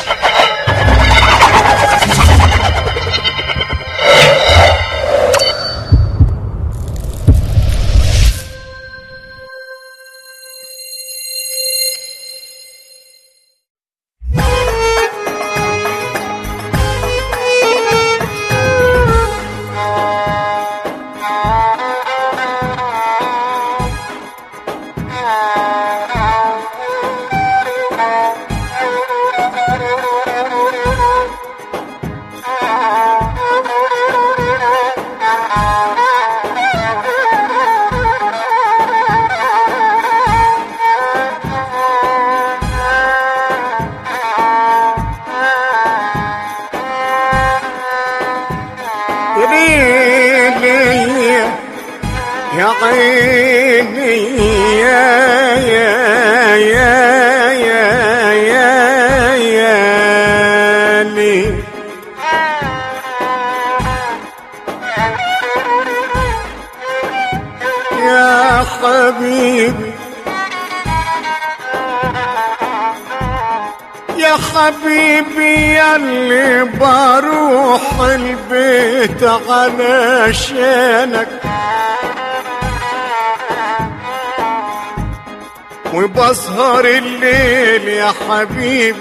ليلي يا عيني يا يا يا يا يا يا لي يا حبيبي يا حبيبي ياللي بروح البيت علشانك وبسهر الليل يا حبيبي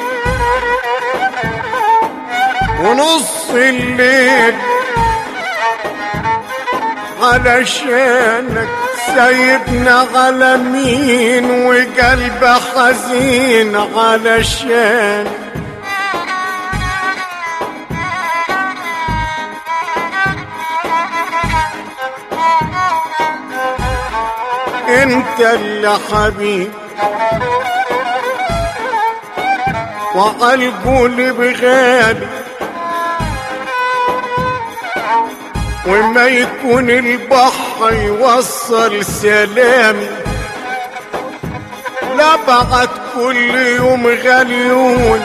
ونص الليل علشانك سيدنا على مين وقلبه حزين علشان انت اللي حبيب وقلبه بغالي وما يكون البحر يوصل سلامي لا بعد كل يوم غليون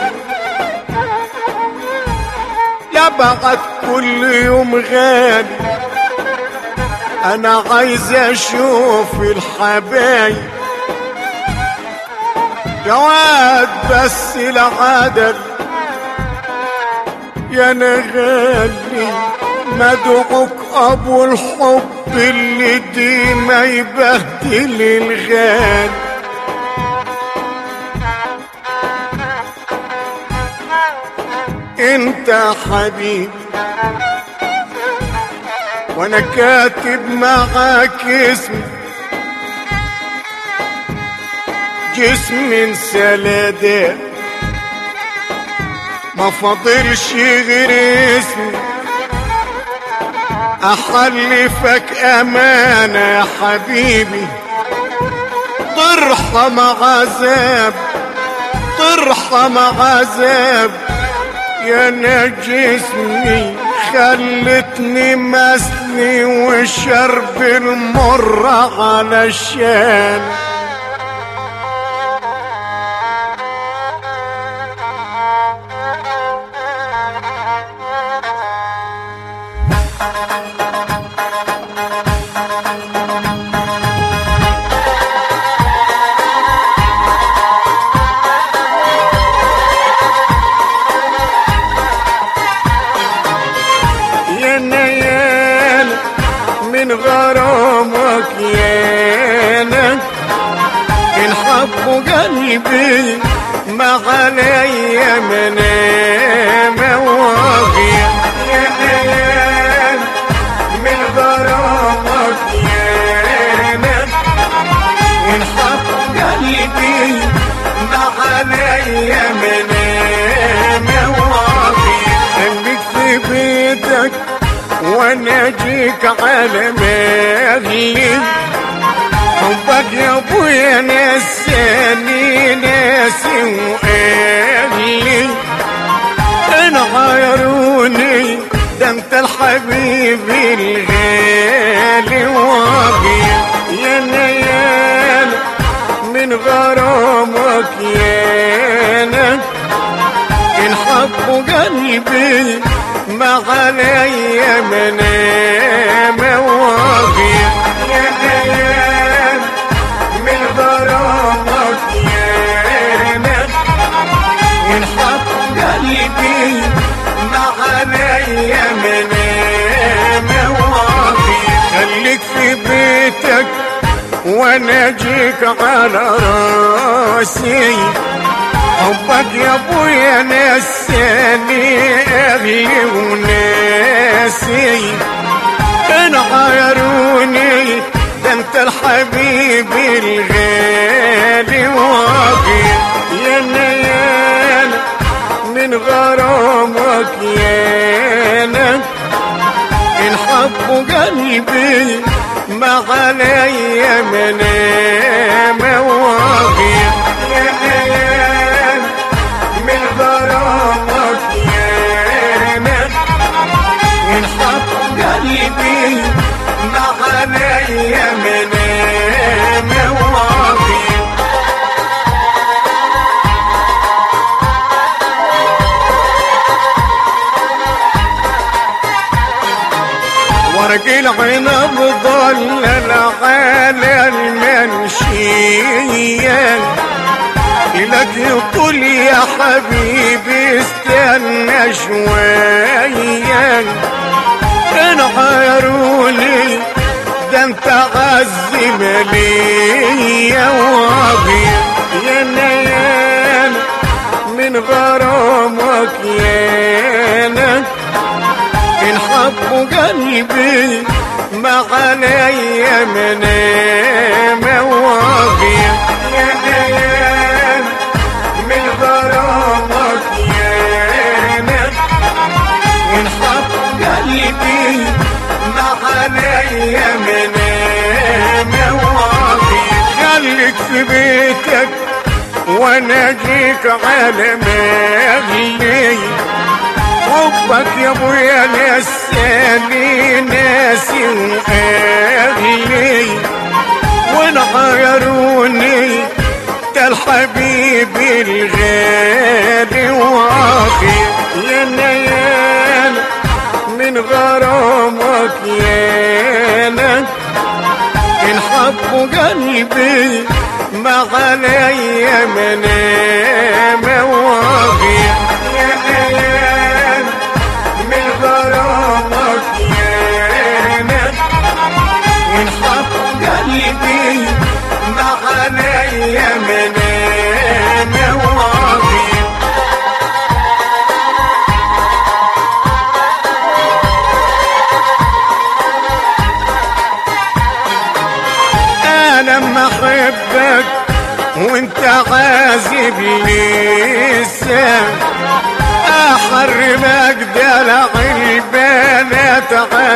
لا بعد كل يوم غالي انا عايز اشوف الحبايب جواد بس العدد يا نغالي مدعوك ابو الحب اللي ديما يبهدل الغالي انت حبيبي وانا كاتب معاك اسمي جسم سلادة ما فاضلش غير اسمي احلفك امانة يا حبيبي ترحم عذاب ترحم عذاب يا انا جسمي خلتني مسني وشرب المر علشان يا نيال من غرامك يانا الحب قلبي ما علي منام واغيا يا نيال من غرامك يانا الحب قلبي ما علي منام واغيا خليك في بيتك وانا اجيك على مهلي حبك يا ابويا نساني ناسي واهلي انا غيروني ده انت الحبيب الغالي واقي يا نيال من غرامك يا نك الحب قلبي ما علي منام واقي يا نيال من غرامك يا نك الحب وانا اجيك على راسي حبك يا ابويا نساني اهلي وناسي كان عايروني ده انت الحبيب الغالي واقي يا نيال من غرامك يانا الحب قلبي ما علي منام واقي يا نيال من غرامك يانا الحب قلبي ما علي منام واقي ورق العنب ضلل على المنشية لك يقول يا حبيبي استنى شوية كان عيروني ده انت عزم ليا واغي يا نيان من غرامك يانا الحب قلبي ما علي منام واغي يا نيان من غرامك يانا الحب قلبي ما علي منام واغي خليك في بيتك وانا اجيك على مهلي حبك يا ابويا نساني ناسي واهلي ونغيروني ده الحبيب الغالي واخي يا نيال من غرامك يانا الحب قلبي ما علي منام واغي يا نيال من غرامك يانا الحب قلبي ما علي منام واغي انا ما احبك وانت عازب لسه احرمك دلع البنات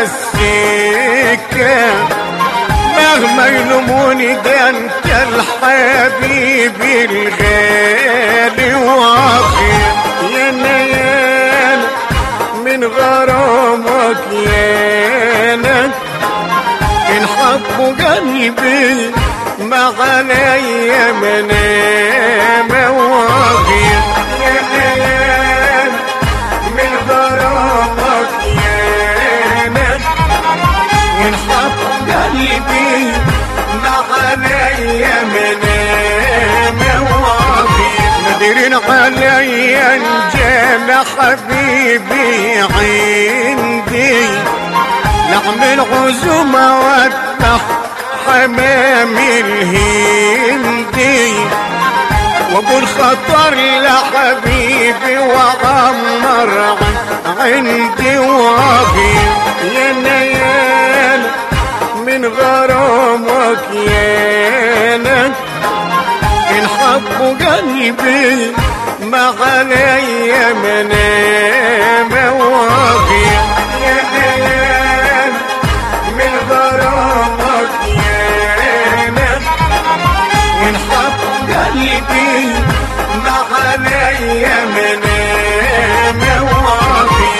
عالسكه مهما يلوموني ده انت الحبيب الغالي واخي يا نيال من غرامك يانا الحب قلبي ما علي منام واغي يا نيال من غرامك يانا الحب قلبي ما علي منام واغي نادرين علي انجال حبيبي عندي نعمل عزومة واذبح حمام الهندي واقول خطر لحبيبي وعمر عندي واغي يا نيال من غرامك يانا الحب قلبي ما علي منام واغي يا نيال من غرامك يانا الحب قلبي ما علي منام واغي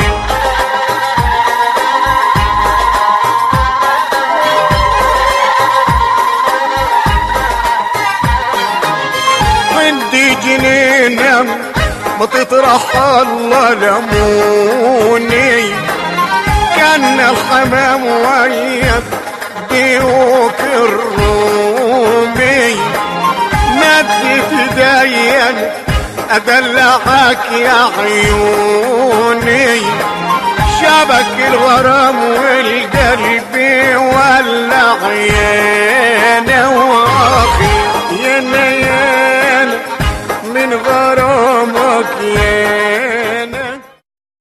عندي جنينة ما تطرح الله لموني كان الحمام ويد ديوك الرومي مدت ايديا ادلعك يا عيوني شبك الغرام والقلب